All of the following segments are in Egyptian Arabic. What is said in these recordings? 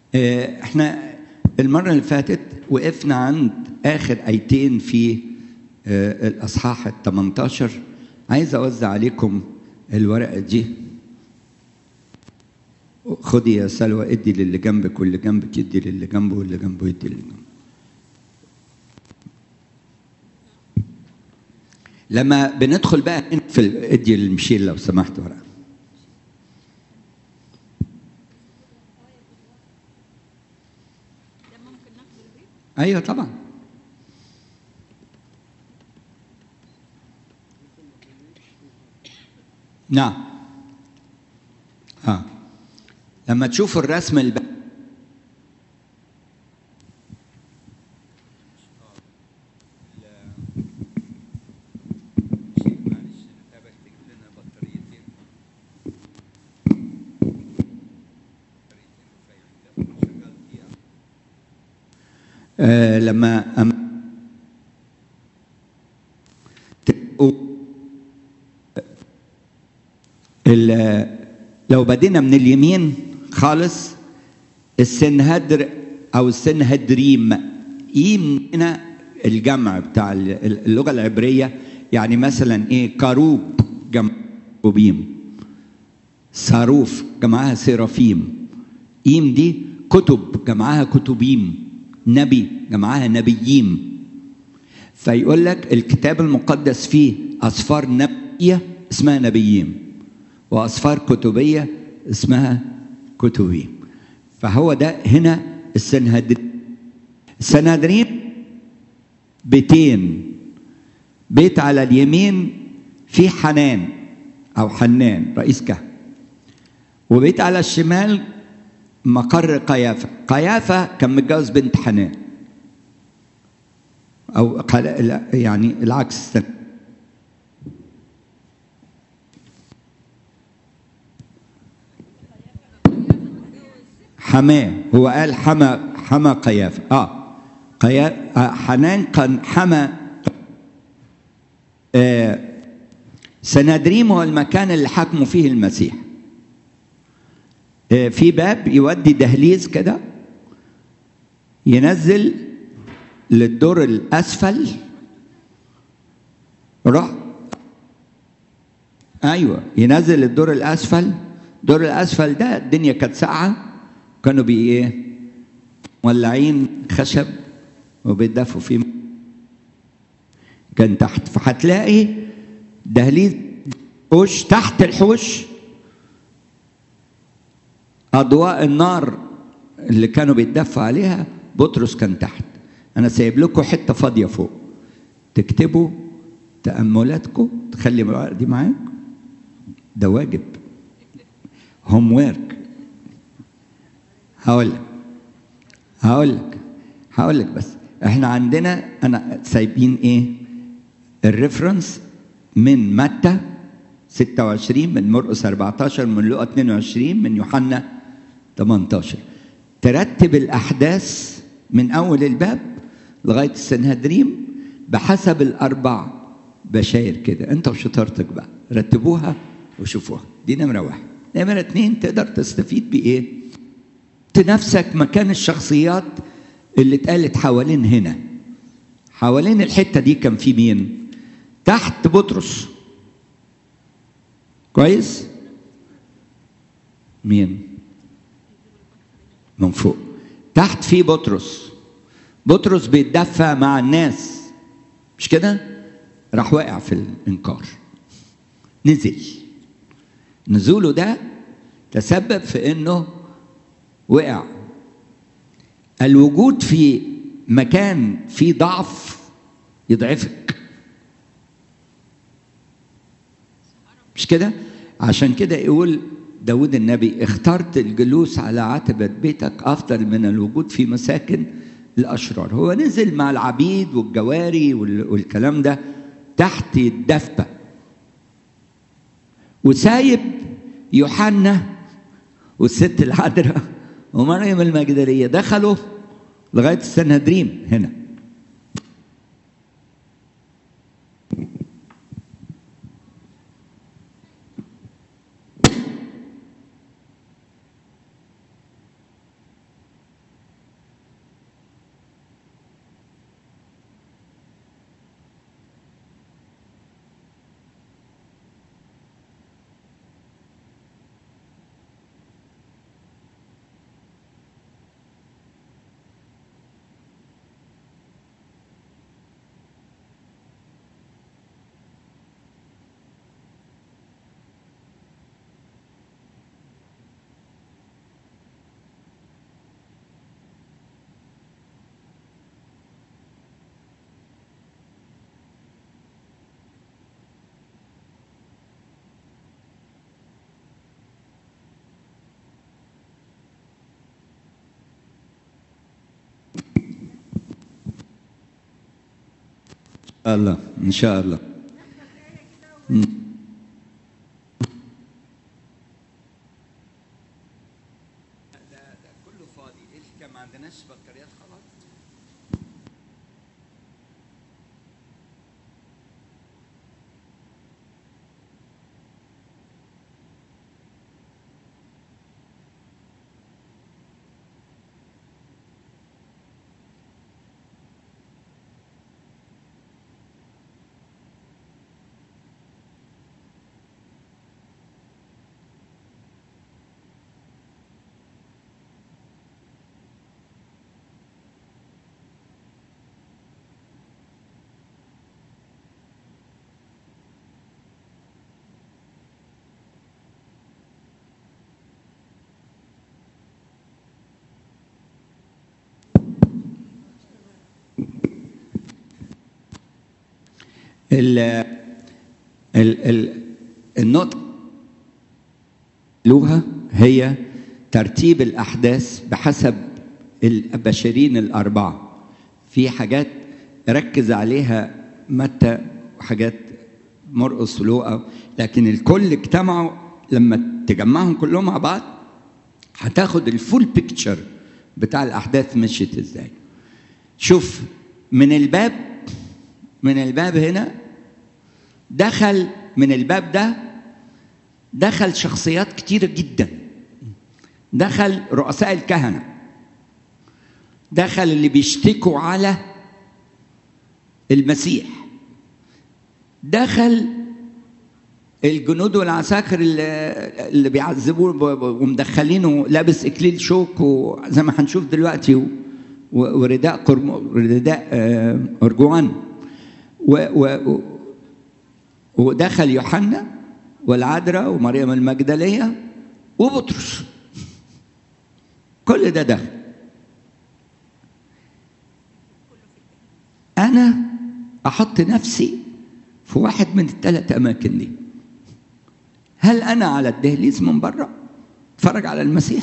آه، احنا المرة اللي فاتت وقفنا عند آخر آيتين في آه، الأصحاح ال 18 عايز أوزع عليكم الورقة دي خدي يا سلوى ادي للي جنبك واللي جنبك يدي للي جنبه واللي جنبه يدي للي جنبه لما بندخل بقى في ال- ادي للمشيل لو سمحت ورقه ايوه طبعا نعم اه لما تشوفوا الرسم الب... آه لما أم... تبقوا ال- لو بدينا من اليمين خالص السنهدر او السنهدريم ايه هنا الجمع بتاع ال- اللغه العبريه يعني مثلا ايه كروب جمع كروبيم صاروف جمعها سيرافيم ايم دي كتب جمعها كتبيم نبي جمعها نبييم فيقول لك الكتاب المقدس فيه أصفار نبية اسمها نبيين وأصفار كتبية اسمها كتبيم فهو ده هنا السنهدرين السنهدرين بيتين بيت على اليمين فيه حنان أو حنان رئيس كهنة وبيت على الشمال مقر قيافة قيافة كان متجوز بنت حنان أو قال- لا، يعني العكس حماه هو قال حمى حمى قيافة اه قيا آه، حنان كان حمى آه سنادريم هو المكان اللي حكموا فيه المسيح آه، في باب يودي دهليز كده ينزل للدور الاسفل راح ايوه ينزل الدور الاسفل الدور الاسفل ده الدنيا كانت ساقعه كانوا بي ايه مولعين خشب وبيدفوا فيه كان تحت فهتلاقي دهليز حوش تحت الحوش اضواء النار اللي كانوا بيتدفوا عليها بطرس كان تحت انا سايب لكم حته فاضيه فوق تكتبوا تاملاتكم تخلي الورقه دي معاك ده واجب هوم ورك هقول لك هقول لك هقول لك بس احنا عندنا انا سايبين ايه الريفرنس من متى 26 من مرقس 14 من لوقا 22 من يوحنا 18 ترتب الاحداث من اول الباب لغايه السنهدريم بحسب الاربع بشاير كده انت وشطارتك بقى رتبوها وشوفوها دي نمره واحد نمره اتنين تقدر تستفيد بايه نفسك مكان الشخصيات اللي اتقالت حوالين هنا حوالين الحته دي كان في مين تحت بطرس كويس مين من فوق تحت في بطرس بطرس بيتدفى مع الناس مش كده راح واقع في الانكار نزل نزوله ده تسبب في انه وقع الوجود في مكان فيه ضعف يضعفك مش كده عشان كده يقول داود النبي اخترت الجلوس على عتبة بيتك أفضل من الوجود في مساكن الأشرار هو نزل مع العبيد والجواري وال- والكلام ده تحت الدفة وسايب يوحنا والست العذراء ومريم المجدلية دخلوا لغاية السنهدريم هنا الله ان شاء الله مم. كله فاضي ايش ما عندناش بطاريات خلاص ال ال ال النقطة لوها هي ترتيب الأحداث بحسب البشرين الأربعة في حاجات ركز عليها متى وحاجات مرقس ولوقا لكن الكل اجتمعوا لما تجمعهم كلهم مع بعض هتاخد الفول بيكتشر بتاع الأحداث مشيت ازاي شوف من الباب من الباب هنا دخل من الباب ده دخل شخصيات كتيرة جدا دخل رؤساء الكهنة دخل اللي بيشتكوا على المسيح دخل الجنود والعساكر اللي, اللي بيعذبوه ومدخلينه لابس اكليل شوك وزي ما هنشوف دلوقتي و- و- ورداء قرم رداء آه، ارجوان و و ودخل يوحنا والعذراء ومريم المجدليه وبطرس كل ده دخل انا احط نفسي في واحد من الثلاث اماكن دي هل انا على الدهليز من بره اتفرج على المسيح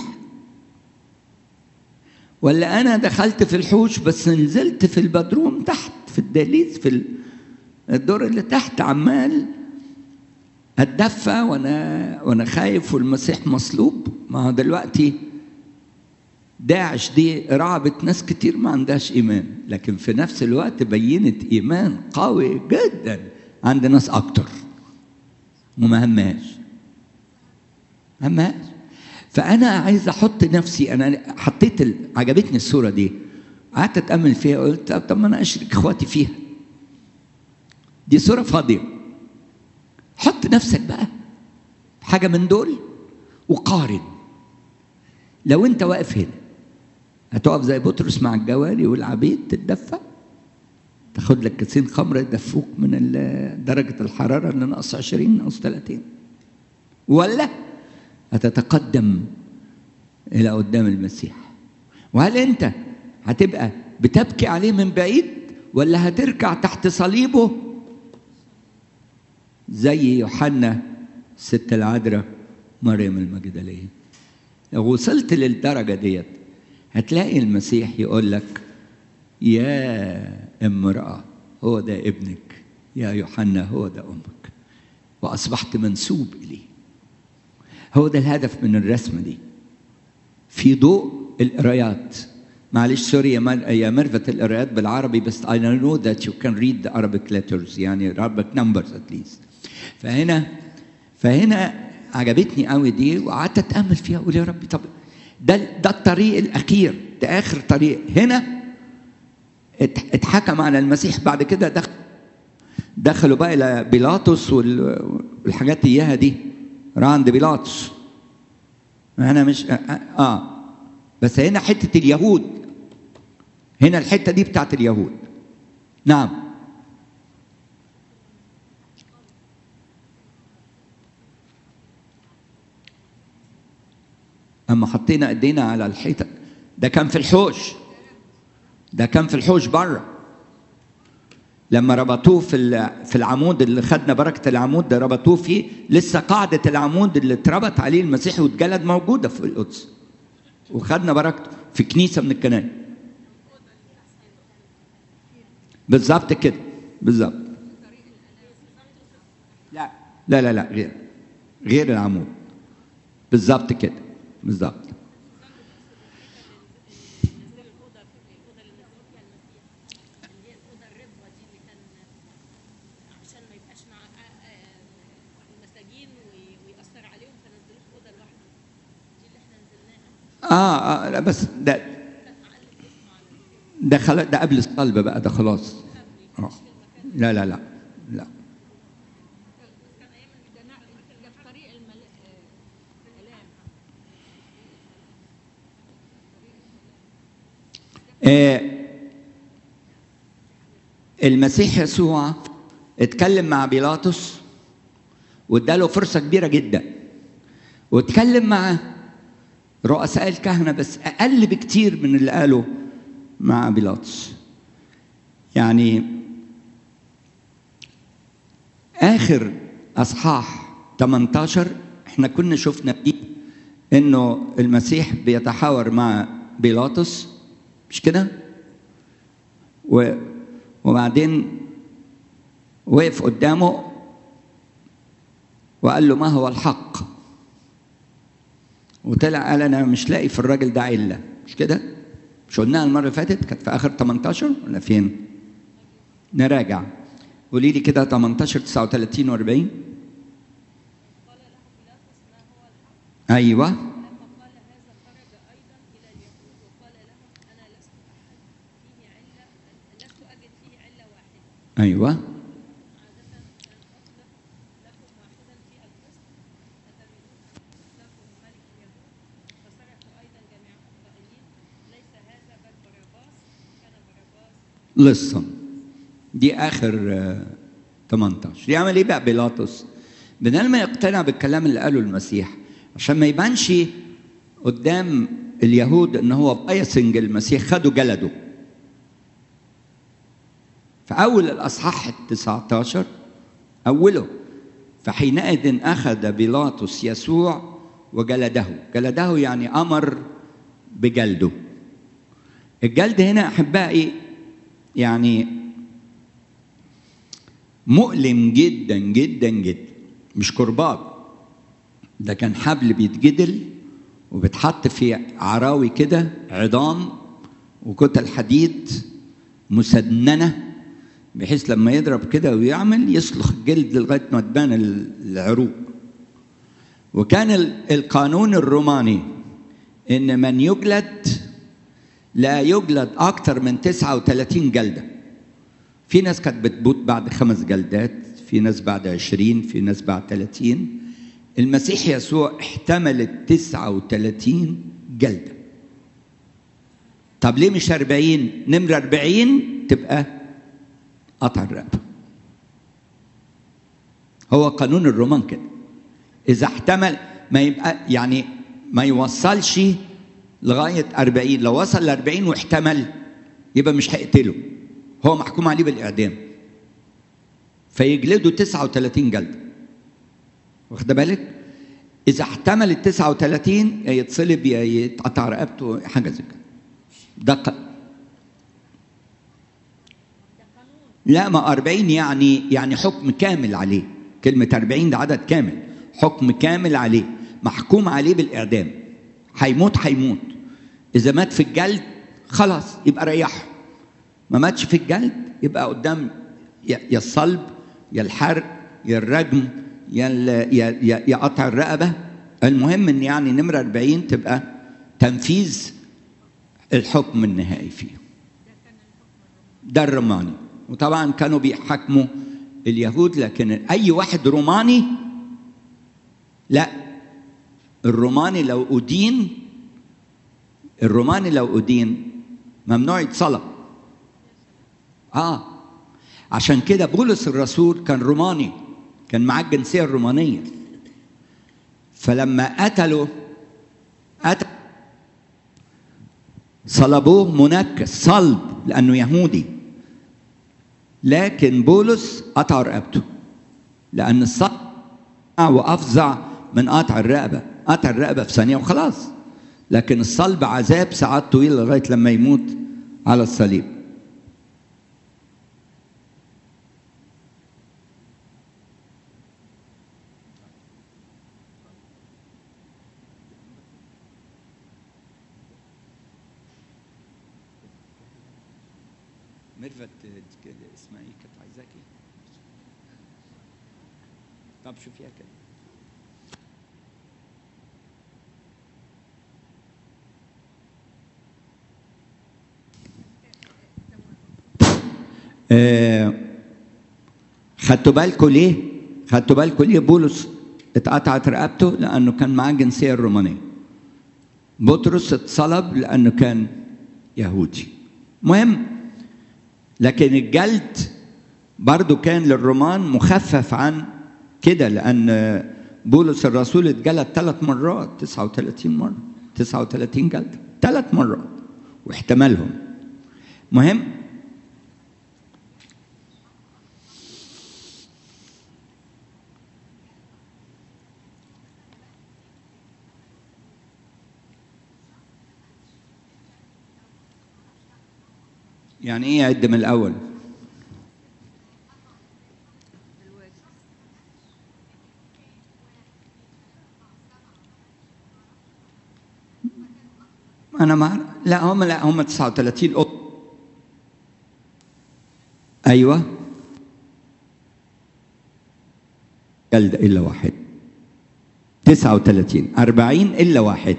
ولا انا دخلت في الحوش بس نزلت في البدروم تحت في الدهليز في الدور اللي تحت عمال اتدفى وانا وانا خايف والمسيح مصلوب ما هو دلوقتي داعش دي رعبت ناس كتير ما عندهاش ايمان لكن في نفس الوقت بينت ايمان قوي جدا عند ناس اكتر وما همهاش همهاش فانا عايز احط نفسي انا حطيت ال... عجبتني الصوره دي قعدت اتامل فيها قلت طب طب ما انا اشرك اخواتي فيها دي صوره فاضيه حط نفسك بقى في حاجه من دول وقارن لو انت واقف هنا هتقف زي بطرس مع الجواري والعبيد تتدفى تاخد لك كاسين خمره يدفوك من ال- درجه الحراره اللي ناقص 20 ناقص 30 ولا هتتقدم الى قدام المسيح وهل انت هتبقى بتبكي عليه من بعيد ولا هتركع تحت صليبه زي يوحنا ست العذراء مريم المجدليه لو وصلت للدرجه ديت هتلاقي المسيح يقول لك يا امراه هو ده ابنك يا يوحنا هو ده امك واصبحت منسوب اليه هو ده الهدف من الرسمه دي في ضوء القرايات معلش سوري يا مر... يا مرفت القرايات بالعربي بس I know that you can read the Arabic letters يعني Arabic numbers at least فهنا فهنا عجبتني قوي دي وقعدت اتامل فيها اقول يا ربي طب ده ده الطريق الاخير ده اخر طريق هنا ات- اتحكم على المسيح بعد كده دخل دخلوا بقى الى بيلاطس وال- والحاجات اياها دي راح عند بيلاطس انا مش اه, آه. بس هنا حته اليهود هنا الحته دي بتاعت اليهود نعم اما حطينا ايدينا على الحيطه ده كان في الحوش ده كان في الحوش بره لما ربطوه في ال- في العمود اللي خدنا بركه العمود ده ربطوه فيه لسه قاعده العمود اللي اتربط عليه المسيح واتجلد موجوده في القدس وخدنا بركته في كنيسه من الكنائس بالظبط كده بالظبط لا لا لا لا غير غير العمود بالظبط كده بالظبط عشان ما يبقاش مع آه، آه، المساجين وي- ويأثر عليهم فنزلوه في أوضة لوحده دي اللي احنا نزلناها اه اه لا بس ده ده خلاص ده قبل الصلب بقى ده خلاص آه. لا لا لا لا كان أيام الميداناء اللي في طريق المل... آه، الآلام آه المسيح يسوع اتكلم مع بيلاطس واداله فرصة كبيرة جدا واتكلم مع رؤساء الكهنة بس أقل بكتير من اللي قاله مع بيلاطس يعني آخر أصحاح 18 احنا كنا شفنا فيه إنه المسيح بيتحاور مع بيلاطس مش كده؟ و وبعدين وقف قدامه وقال له ما هو الحق وطلع قال انا مش لاقي في الراجل ده عله مش كده مش قلناها المره اللي فاتت كانت في اخر 18 ولا فين نراجع قولي لي كده 18 39 و40 ايوه لما قال هذا خرج أيضا إلى اليهود وقال لهم أنا لست أحد فيه علة لست أجد فيه علة واحدة ايوه عادة أن أطلق لكم واحدا في القسط أتريدون لكم ملك اليهود فصرخوا أيضا جميعهم قائلين ليس هذا بل بarabbاس كان بarabbاس لصا دي اخر آه، 18 يعمل ايه بقى بيلاطس بدل ما يقتنع بالكلام اللي قاله المسيح عشان ما يبانش قدام اليهود ان هو بايسنج المسيح خدوا جلده في اول الاصحاح ال 19 اوله فحينئذ اخذ بيلاطس يسوع وجلده جلده يعني امر بجلده الجلد هنا احبائي يعني مؤلم جدا جدا جدا مش كرباج ده كان حبل بيتجدل وبيتحط في عراوي كده عظام وكتل حديد مسننه بحيث لما يضرب كده ويعمل يسلخ الجلد لغايه ما تبان العروق وكان ال- القانون الروماني ان من يجلد لا يجلد اكثر من 39 جلده في ناس كانت بتموت بعد خمس جلدات في ناس بعد عشرين في ناس بعد ثلاثين المسيح يسوع احتمل التسعة وثلاثين جلدة طب ليه مش أربعين نمرة أربعين تبقى قطع الرقبة هو قانون الرومان كده إذا احتمل ما يبقى يعني ما يوصلش لغاية أربعين لو وصل لأربعين واحتمل يبقى مش هيقتله هو محكوم عليه بالإعدام فيجلده 39 جلدة واخد بالك؟ إذا احتمل ال 39 يا يتصلب يا يتقطع رقبته حاجة زي كده ده ق... لا ما 40 يعني يعني حكم كامل عليه كلمة 40 ده عدد كامل حكم كامل عليه محكوم عليه بالإعدام هيموت هيموت إذا مات في الجلد خلاص يبقى ريحه ما ماتش في الجلد يبقى قدام يا يا الصلب يا الحرق يا الرجم يا ال- يا يا, يا قطع الرقبه المهم ان يعني نمره 40 تبقى تنفيذ الحكم النهائي فيه ده الروماني وطبعا كانوا بيحكموا اليهود لكن اي واحد روماني لا الروماني لو أدين الروماني لو أدين ممنوع يتصلب اه عشان كده بولس الرسول كان روماني كان معاه الجنسيه الرومانيه فلما قتلوا قتل صلبوه منكس صلب لانه يهودي لكن بولس قطع رقبته لان الصلب وافظع من قطع الرقبه قطع الرقبه في ثانيه وخلاص لكن الصلب عذاب ساعات طويله لغايه لما يموت على الصليب ميرفت كده اسمها ايه كانت عايزاكي طب شوفيها كده آه، خدتوا بالكم ليه؟ خدتوا بالكم ليه بولس اتقطعت رقبته؟ لأنه كان معاه الجنسية الرومانية. بطرس اتصلب لأنه كان يهودي. مهم لكن الجلد برضو كان للرومان مخفف عن كده لأن بولس الرسول اتجلد ثلاث مرات 39 مرة 39 جلد ثلاث مرات واحتملهم مهم يعني ايه يعد من الاول انا ما لا هم لا هم 39 أوض. ايوه جلد الا واحد 39 40 الا واحد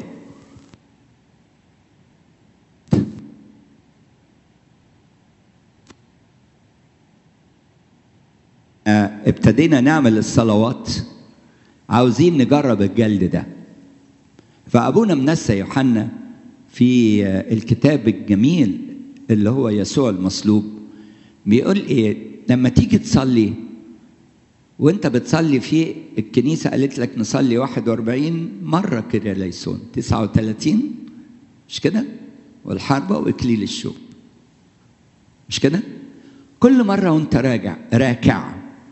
آه، ابتدينا نعمل الصلوات عاوزين نجرب الجلد ده فابونا منسى يوحنا في آه، الكتاب الجميل اللي هو يسوع المصلوب بيقول ايه لما تيجي تصلي وانت بتصلي في الكنيسه قالت لك نصلي 41 مره كده ليسون 39 مش كده والحربه واكليل الشوك مش كده كل مره وانت راجع راكع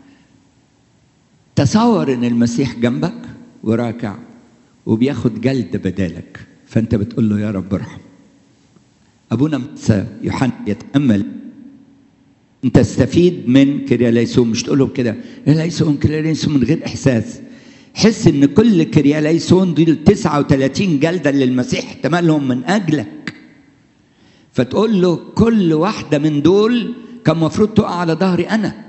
تصور ان المسيح جنبك وراكع وبياخد جلد بدالك فانت بتقول له يا رب ارحم ابونا موسى يوحنا يتامل انت تستفيد من كرياليسون مش تقول لهم كده كرياليسون كرياليسون من غير احساس حس ان كل كرياليسون دول 39 جلده اللي المسيح احتملهم من اجلك فتقول له كل واحده من دول كان المفروض تقع على ظهري انا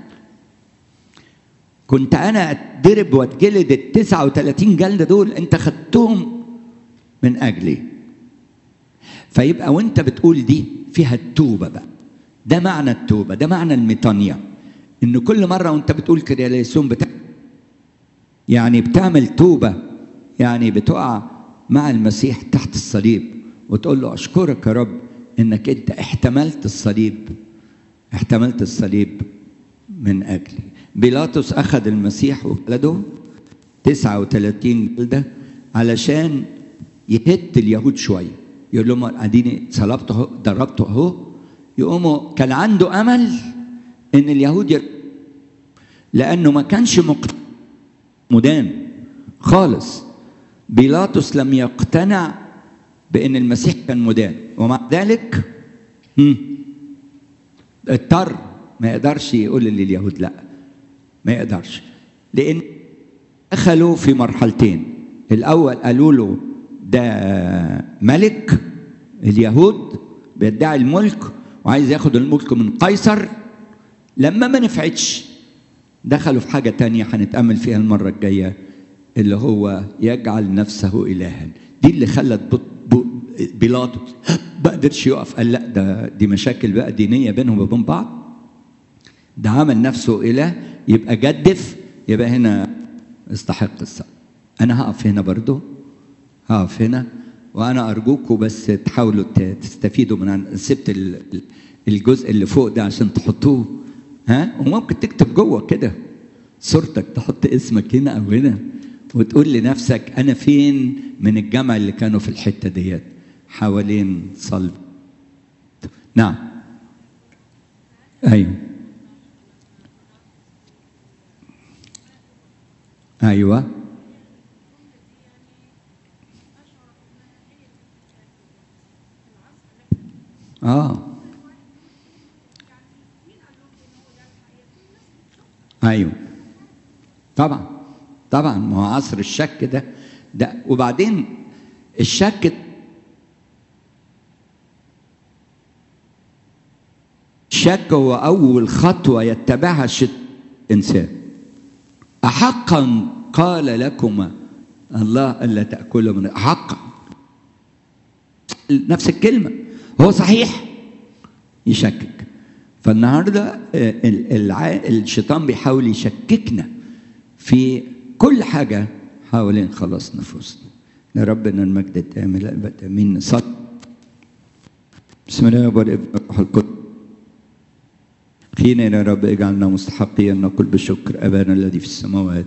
كنت انا اتضرب واتجلد ال 39 جلده دول انت خدتهم من اجلي فيبقى وانت بتقول دي فيها التوبه بقى ده معنى التوبه ده معنى الميطانيا ان كل مره وانت بتقول كرياليسون بتاع يعني بتعمل توبه يعني بتقع مع المسيح تحت الصليب وتقول له اشكرك يا رب انك انت احتملت الصليب احتملت الصليب من اجلي بيلاطس اخذ المسيح وجلده 39 جلده علشان يهد اليهود شويه يقول لهم اديني صلبته اهو ضربته اهو يقوموا كان عنده امل ان اليهود ير... لانه ما كانش مقت... مدان خالص بيلاطس لم يقتنع بان المسيح كان مدان ومع ذلك هم، اضطر ما يقدرش يقول لليهود لا ما يقدرش لان دخلوا في مرحلتين الاول قالوا له ده ملك اليهود بيدعي الملك وعايز ياخد الملك من قيصر لما ما نفعتش دخلوا في حاجة تانية هنتأمل فيها المرة الجاية اللي هو يجعل نفسه إلها دي اللي خلت بط- ب- بيلاطس ما قدرش يقف قال لا ده دي مشاكل بقى دينية بينهم وبين بعض ده عمل نفسه إله يبقى جدف يبقى هنا استحق السقف أنا هقف هنا برضو هقف هنا وأنا أرجوكم بس تحاولوا ت- تستفيدوا من عن- سبت ال- ال- الجزء اللي فوق ده عشان تحطوه ها وممكن تكتب جوه كده صورتك تحط اسمك هنا أو هنا وتقول لنفسك أنا فين من الجمع اللي كانوا في الحتة ديت حوالين صلب نعم أيوه ايوه اه ايوه طبعا طبعا ما هو عصر الشك ده ده وبعدين الشك الشك الشك هو أول خطوة يتبعها الشت إنسان أحقا قال لكما الله ألا تأكلوا من حقا نفس الكلمة هو صحيح يشكك فالنهارده الع... الشيطان بيحاول يشككنا في كل حاجة حوالين خلاص نفوسنا لربنا المجد الدائم الأبد آمين نصلي بسم الله والابن والروح القدس خينا يا رب اجعلنا مستحقين نقول بشكر أبانا الذي في السماوات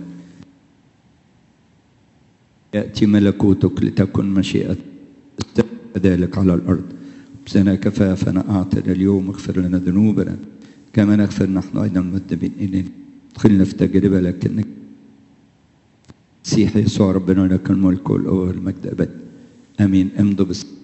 يأتي ملكوتك لتكن مشيئتك ذلك على الأرض بسنا كفافنا أعطنا اليوم اغفر لنا ذنوبنا كما نغفر نحن أيضا المذنبين إلينا ادخلنا في تجربة لكنك مسيح يسوع ربنا لك الملك والقوة والمجد أبد آمين امضوا بس